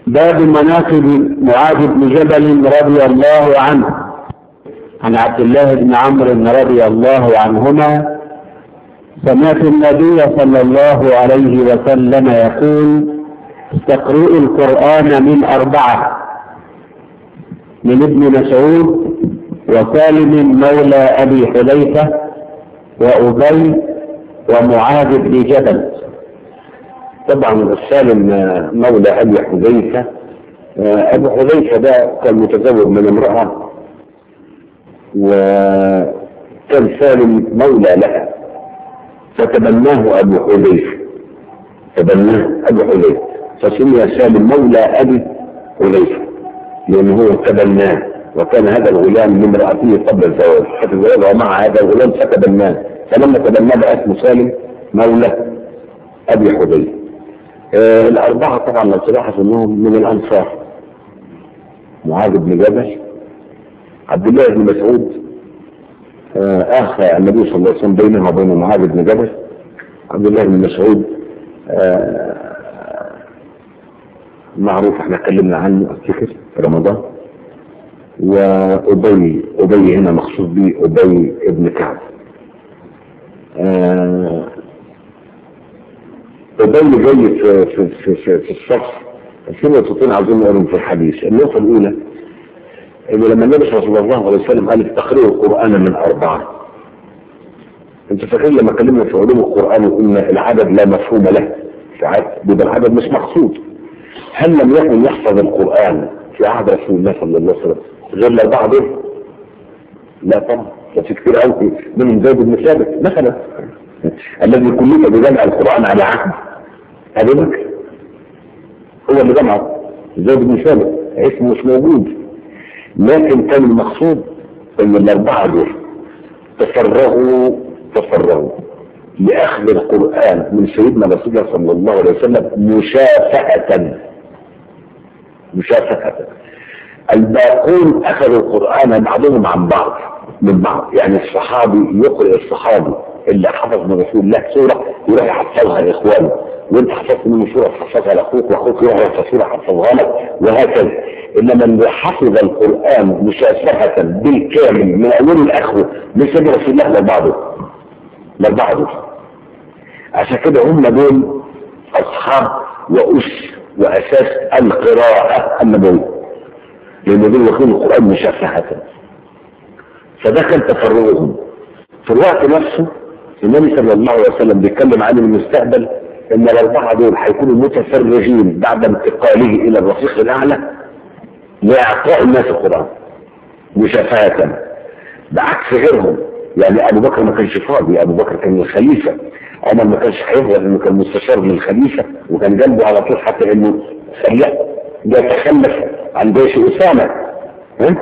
باب مناقب معاذ بن جبل رضي الله عنه عن عبد الله بن عمرو رضي الله عنهما سمعت النبي صلى الله عليه وسلم يقول استقرئوا القرآن من أربعة من ابن مسعود وسالم مولى أبي حذيفة وأبي ومعاذ بن جبل طبعا سالم مولى ابي حذيفه ابو حذيفه ده كان متزوج من امراه وكان سالم مولى لها فتبناه ابو حذيفه تبناه ابو حذيفه فسمي سالم مولى ابي حذيفه لانه هو تبناه وكان هذا الغلام من امرأته قبل الزواج فتزوجها مع هذا الغلام فتبناه فلما تبناه بقى اسمه سالم مولى ابي حذيفه آه الأربعة طبعا لو تلاحظ أنهم من الأنصار معاذ بن جبل عبد الله بن مسعود آه أخى النبي صلى الله عليه وسلم بينه وبين معاذ بن جبل عبد الله بن مسعود آه معروف احنا اتكلمنا عنه افتكر في رمضان وأبي أبي هنا مقصود به أبي ابن كعب آه أبي جاي في في في في, في الصف في نقطتين عاوزين نقولهم في الحديث النقطة الأولى إن لما النبي صلى الله عليه وسلم قال تقرير القرآن من أربعة أنت فاكر لما اتكلمنا في علوم القرآن وقلنا العدد لا مفهوم له ساعات بيبقى العدد مش مقصود هل لم يكن يحفظ القرآن في عهد رسول الله صلى الله عليه وسلم غير الأربعة دول؟ لا طبعا في كتير قوي منهم زيد بن ثابت مثلا الذي كلف بجمع القرآن على عهد أبي بكر هو اللي جمعه زيد بن ثابت اسمه مش موجود لكن كان المقصود ان الاربعه دول تفرغوا تفرغوا لاخذ القران من سيدنا رسول الله صلى الله عليه وسلم مشافهه مشافهه الباقون اخذوا القران بعضهم عن بعض من بعض يعني الصحابي يقرأ الصحابي اللي حفظ من رسول الله سورة يروح يحفظها لإخوانه وانت حفظت منه سورة تحفظها لأخوك وأخوك يروح يحفظ سورة حفظها لك وهكذا إنما اللي حفظ القرآن مشافهة بالكامل من أول لآخره من سيدنا رسول الله لبعضه لبعضه عشان كده هم دول أصحاب وأس وأساس القراءة النبوية لأن دول واخدين القرآن مشافهة فده كان تفرغهم في الوقت نفسه النبي صلى الله عليه وسلم بيتكلم عن المستقبل ان الاربعه دول هيكونوا متفرغين بعد انتقاله الى الرفيق الاعلى لاعطاء الناس القران مشافهه بعكس غيرهم يعني ابو بكر ما كانش فاضي ابو بكر كان الخليفه عمر ما كانش هيظهر انه كان مستشار للخليفه وكان جنبه على طول حتى انه يتخلف عن جيش اسامه ها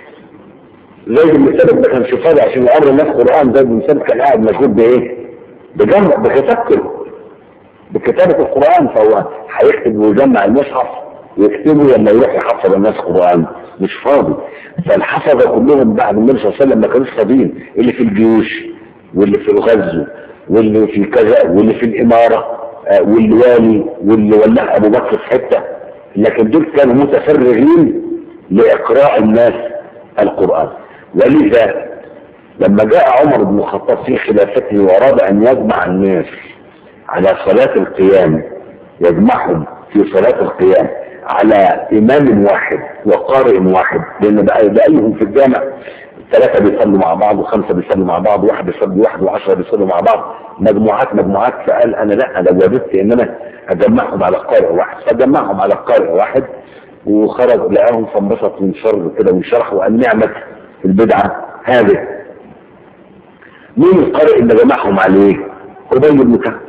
زي بن ثابت ما كانش فاضي عشان يقرر الناس قران زي بن ثابت كان قاعد مشغول بايه؟ بجمع بكتابته بكتابة القرآن فهو هيكتب ويجمع المصحف ويكتبه لما يروح يحفظ الناس قرآن مش فاضي فالحفظة كلهم بعد النبي صلى الله عليه وسلم ما كانوش فاضيين اللي في الجيوش واللي في الغزو واللي في كذا واللي في الإمارة واللي والي واللي ولاه أبو بكر في حتة لكن دول كانوا متفرغين لإقراء الناس القرآن ولذا لما جاء عمر بن الخطاب في خلافته وأراد أن يجمع الناس على صلاة القيام يجمعهم في صلاة القيام على إمام واحد وقارئ واحد لأن بقى بقالهم في الجامع ثلاثة بيصلوا مع بعض وخمسة بيصلوا مع بعض وواحد بيصلي واحد وعشرة بيصلوا مع بعض مجموعات مجموعات فقال أنا لا أنا وجدت إن أنا أجمعهم على قارئ واحد فجمعهم على قارئ واحد وخرج لقاهم فانبسط من شر كده وشرح وقال نعمة البدعة هذه مين القارئ اللي جمعهم عليه؟ أبي بن كعب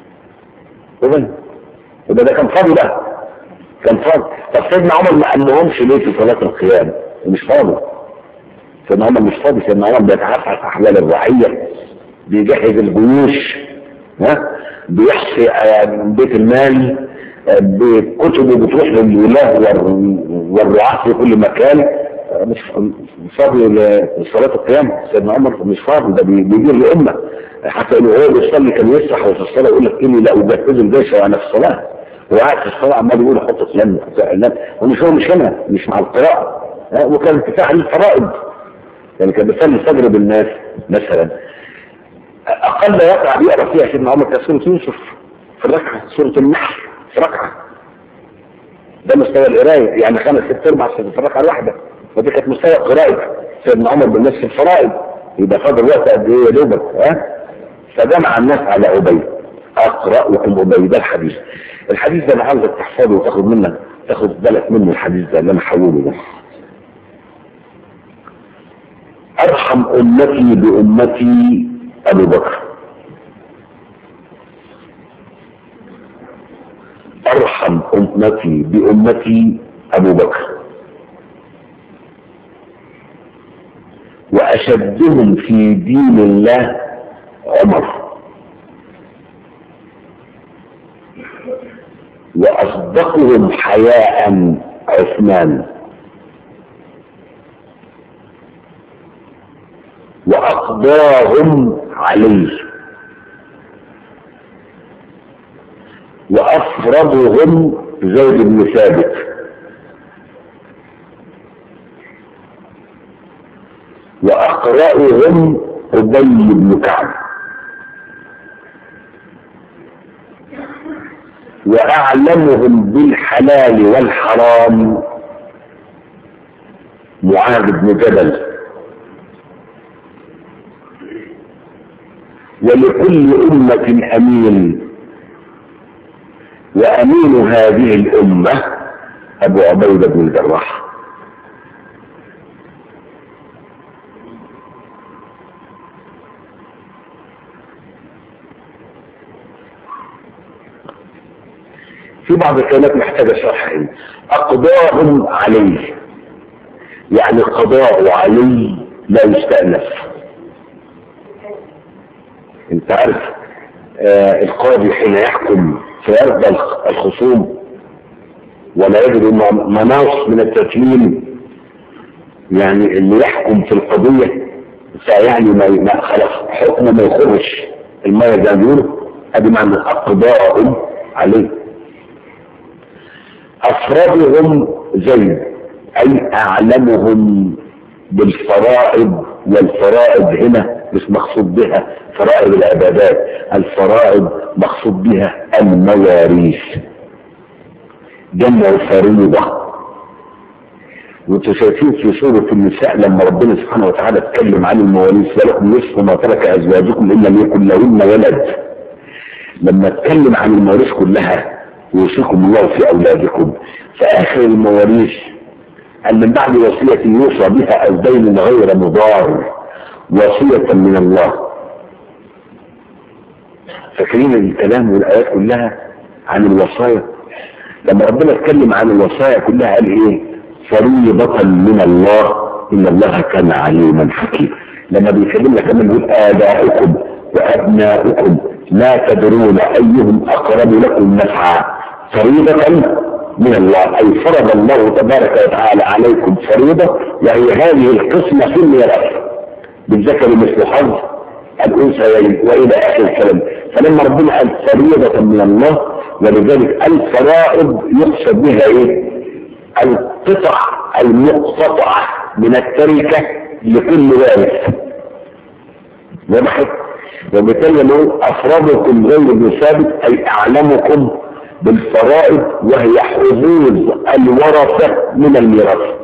أبي يبقى ده كان فاضي بقى كان فاضي طب سيدنا عمر ما قالهمش ليه في صلاة القيام مش فاضي سيدنا عمر مش فاضي سيدنا عمر بيتعافى أحوال الرعية بيجهز الجيوش ها بيحصي بيت المال بكتبه بتروح للولاة والرعاة في كل مكان مش فاضي لصلاة القيام سيدنا عمر مش فاضي ده بيدير الأمة حتى انه هو بيصلي كان يسرح وفي الصلاة يقول لك اني لا اجهز الجيش وانا في الصلاة وقاعد في الصلاة عمال يقول حط فلان حط علان ومش هو مش هنا مش مع القراءة ها، وكان ارتفاع للفرائض يعني كان بيصلي الفجر بالناس مثلا اقل ركعه بيقرا فيها سيدنا عمر كانت سوره يوسف في الركعه سوره النحل في ركعه ده مستوى القرايه يعني خمس ست اربع في الركعه الواحده ودي كانت مستوى قراءه سيدنا عمر بالناس في الفرائض يبقى فاضل وقت قد ايه يا دوبك ها فجمع الناس على ابي اقراكم ابي ده الحديث الحديث ده انا عاوزك تحفظه وتاخد منه تاخد بالك منه الحديث ده اللي انا حوله ده ارحم امتي بامتي ابو بكر ارحم امتي بامتي ابو بكر واشدهم في دين الله عمر واصدقهم حياء عثمان وأقضاهم عليه وأفرضهم زيد بن ثابت وأقرأهم أبي بن كعب وأعلمهم بالحلال والحرام معاذ بن جبل ولكل أمة أمين وأمين هذه الأمة أبو عبيدة بن الجراح في بعض الكلمات محتاجة شرح هنا أقضاهم عليه يعني قضاء عليه لا يستأنف انت عارف آه القاضي حين يحكم فيرضى الخصوم ولا يجد مناص من التسليم يعني اللي يحكم في القضية فيعني ما ما خلاص حكمه ما يخرج المية زي ما بيقولوا ادي معنى اقضاءهم عليه افرادهم زيد اي اعلمهم بالفرائض والفرائض هنا مش مقصود بها فرائض العبادات الفرائض مقصود بها المواريث جمع فريضة وانتوا شايفين في سورة النساء لما ربنا سبحانه وتعالى اتكلم عن المواريث ولكم نصف ما ترك ازواجكم ان لم يكن لهن ولد لما اتكلم عن المواريث كلها يوصيكم الله في اولادكم فاخر المواريث ان من بعد وصية يوصى بها او دين غير مضار وصية من الله فاكرين الكلام والايات كلها عن الوصايا لما ربنا اتكلم عن الوصايا كلها قال ايه فريضة من الله ان الله كان عليما حكيما لما بيكلمنا كمان يقول اباؤكم وابناؤكم لا تدرون ايهم اقرب لكم نفعا فريضة من الله اي فرض الله تبارك وتعالى عليكم فريضة وهي هذه القسمة في الميراث بالذكر مثل حظ الانثيين والى اخر الكلام فلما ربنا قال فريضة من الله ولذلك الفرائض يقصد بها ايه القطع المقتطعة من التركة لكل وارث وضحت وبالتالي نقول افرادكم غير ابن ثابت اي اعلمكم بالفرائض وهي حظوظ الورثة من الميراث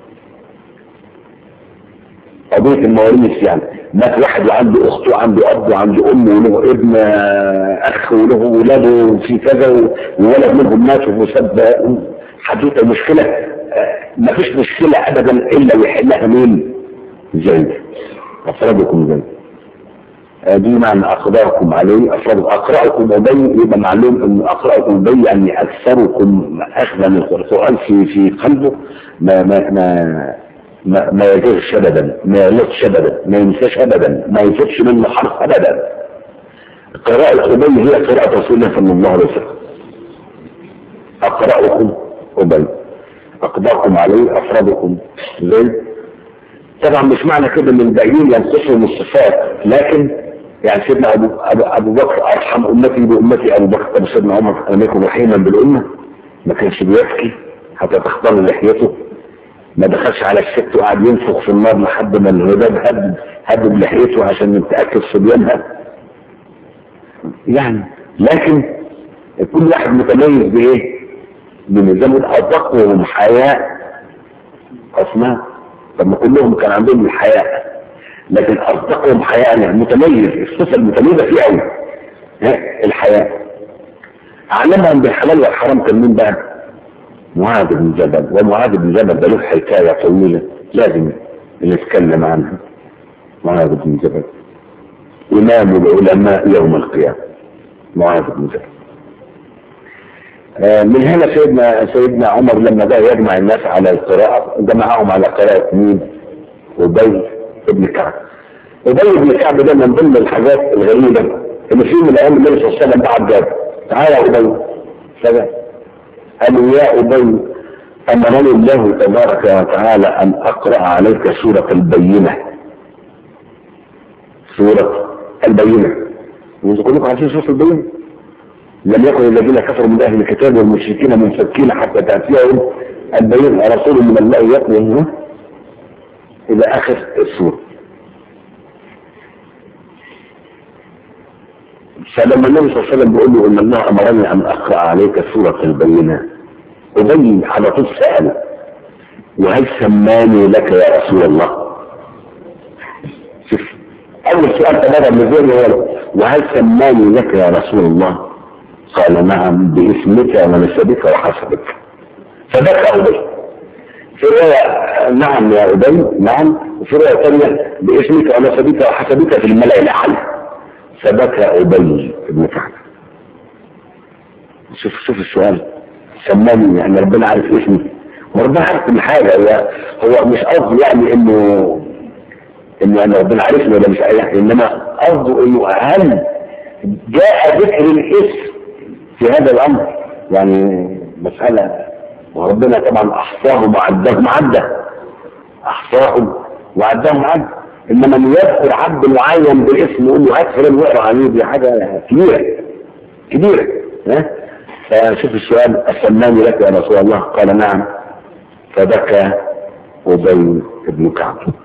قضية المواريث يعني مات واحد وعنده اخت وعنده اب وعنده ام وله ابن اخ وله ولاده في كذا وولد منهم مات وساب حدوته مشكلة ما فيش مشكلة ابدا الا ويحلها مين زيد افرادكم زيد دي معنى اقداركم عليه افراد اقرأكم ابي يبقى معلوم ان اقرأكم ابي يعني اكثركم اخذا القرآن في في قلبه ما ما ما ما, ما يجوزش ابدا ما يغلطش ابدا ما ينساش ابدا ما يفوتش منه حرف ابدا قراءة ابي هي قراءة رسول الله صلى الله عليه وسلم اقرأكم ابي اقداركم عليه افرادكم زي طبعا مش معنى كده ان الباقيين ينقصهم الصفات لكن يعني سيدنا ابو ابو, أبو بكر ارحم امتي بامتي ابو بكر طب سيدنا عمر لم يكن رحيما بالامه ما كانش بيبكي حتى تختار لحيته ما دخلش على الست وقعد ينفخ في النار لحد ما الهباب هدد هدد لحيته عشان يتاكد صبيانها يعني لكن كل واحد متميز بايه؟ بنظام اتقوهم حياء اسماء طب ما كلهم كان عندهم الحياء لكن اصدقهم حياء يعني متميز الصفه المتميزه فيه قوي الحياء علمهم بالحلال والحرام كان مين بقى؟ معاذ بن جبل ومعاذ بن جبل ده له حكايه طويله لازم نتكلم عنها معاذ بن جبل امام العلماء يوم القيامه معاذ بن جبل آه من هنا سيدنا سيدنا عمر لما بقى يجمع الناس على القراءة جمعهم على قراءة مين؟ أبي بن كعب. أبي بن كعب ده من ضمن الحاجات الغريبة إن في من الأيام النبي صلى الله عليه وسلم بعد جاب تعالى يا أبي سبع قالوا يا أبي أمرني الله تبارك وتعالى أن أقرأ عليك سورة البينة سورة البينة ويقول عارفين سورة البينة لم يكن الذين كفروا من اهل الكتاب والمشركين منفكين حتى تاتيهم البين رسول من الله يتلو الى اخر السوره فلما النبي صلى الله عليه وسلم بيقول له ان الله امرني ان اقرا عليك سوره البينه ابي على طول سال وهل سماني لك يا رسول الله شوف اول سؤال تبادل من ذهني وهل سماني لك يا رسول الله قال نعم باسمك ونسبك وحسبك فبكى أبي في رواية نعم يا أبي نعم وفي رواية ثانية باسمك ونسبك وحسبك في الملأ الأعلى فبكى أبي بن كعب شوف شوف السؤال سماني يعني ربنا عارف اسمي وربنا عارف كل حاجة هو هو مش قصده يعني انه انه يعني ربنا عارفني ولا مش عارف انما قصده انه هل جاء ذكر الاسم في هذا الامر يعني مسألة وربنا طبعا احصاهم وعدهم عدة احصاهم وعدهم عدة انما ان يذكر عبد معين باسم يقول له هات فلان واقرا عليه دي حاجة كبيرة كبيرة ها فشوف السؤال اسماني لك يا رسول الله قال نعم فبكى ابي بن كعب